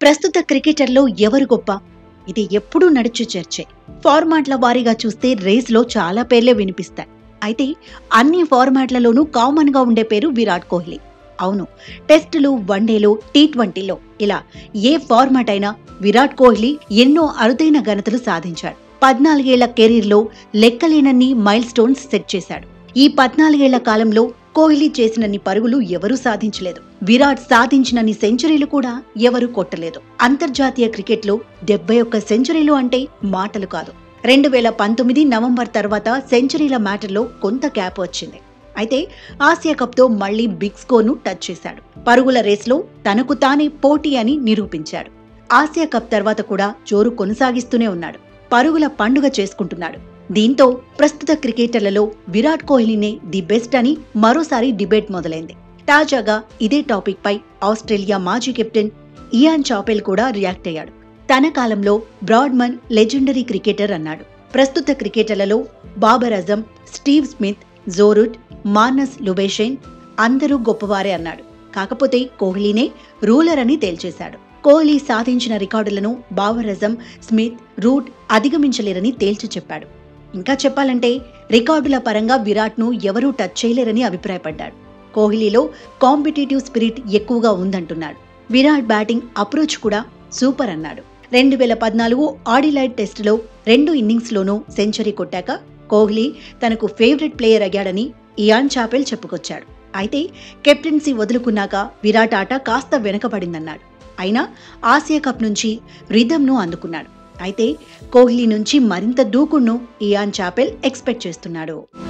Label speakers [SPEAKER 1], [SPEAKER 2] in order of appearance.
[SPEAKER 1] ప్రస్తుత క్రికెటర్లో ఎవరు గొప్ప ఇది ఎప్పుడూ నడిచే చర్చే ఫార్మాట్ల వారీగా చూస్తే రేస్లో చాలా పేర్లే వినిపిస్తాయి అయితే అన్ని ఫార్మాట్లలోనూ కామన్ గా ఉండే పేరు విరాట్ కోహ్లీ అవును టెస్టులు వన్డేలు టీ ట్వంటీలో ఇలా ఏ ఫార్మాట్ అయినా విరాట్ కోహ్లీ ఎన్నో అరుదైన ఘనతలు సాధించాడు పద్నాలుగేళ్ల కెరీర్లో లెక్కలేనన్ని మైల్ స్టోన్స్ సెట్ చేశాడు ఈ పద్నాలుగేళ్ల కాలంలో కోహ్లీ చేసినన్ని పరుగులు ఎవరూ సాధించలేదు విరాట్ సాధించినన్ని సెంచరీలు కూడా ఎవరూ కొట్టలేదు అంతర్జాతీయ క్రికెట్లో డెబ్బై ఒక్క సెంచరీలు అంటే మాటలు కాదు రెండు వేల పంతొమ్మిది నవంబర్ తర్వాత సెంచరీల మ్యాటర్లో కొంత గ్యాప్ వచ్చింది అయితే ఆసియా కప్తో మళ్లీ బిగ్ స్కోర్ను టచ్ చేశాడు పరుగుల రేస్లో తనకు తానే పోటీ అని నిరూపించాడు ఆసియా కప్ తర్వాత కూడా జోరు కొనసాగిస్తూనే ఉన్నాడు పరుగుల పండుగ చేసుకుంటున్నాడు దీంతో ప్రస్తుత క్రికెటర్లలో విరాట్ కోహ్లీనే ది బెస్ట్ అని మరోసారి డిబేట్ మొదలైంది తాజాగా ఇదే టాపిక్ పై ఆస్ట్రేలియా మాజీ కెప్టెన్ ఇయాన్ చాపెల్ కూడా రియాక్ట్ అయ్యాడు తన కాలంలో బ్రాడ్మన్ లెజెండరీ క్రికెటర్ అన్నాడు ప్రస్తుత క్రికెటర్లలో Babar Azam Steve Smith Joe Root Marnus Labuschagne అందరూ గొప్పవారే అన్నాడు కాకపోతే కోహ్లీనే రూలర్ అని తేల్చేశాడు కోహ్లీ సాధించిన రికార్డులను బాబర్ అజం స్మిత్ రూట్ అధిగమించలేరని తేల్చి చెప్పాడు ఇంకా చెప్పాలంటే రికార్డుల పరంగా విరాట్ను ఎవరూ టచ్ చేయలేరని అభిప్రాయపడ్డాడు కోహ్లీలో కాంపిటేటివ్ స్పిరిట్ ఎక్కువగా ఉందంటున్నాడు విరాట్ బ్యాటింగ్ అప్రోచ్ కూడా సూపర్ అన్నాడు రెండు వేల పద్నాలుగు ఆడిలైడ్ టెస్టులో రెండు ఇన్నింగ్స్లోనూ సెంచరీ కొట్టాక కోహ్లీ తనకు ఫేవరెట్ ప్లేయర్ అయ్యాడని ఇయాన్ చాపెల్ చెప్పుకొచ్చాడు అయితే కెప్టెన్సీ వదులుకున్నాక విరాట్ ఆట కాస్త వెనకబడిందన్నాడు అయినా ఆసియా కప్ నుంచి రిధంను అందుకున్నాడు అయితే కోహ్లీ నుంచి మరింత దూకుడును ఇయాన్ చాపెల్ ఎక్స్పెక్ట్ చేస్తున్నాడు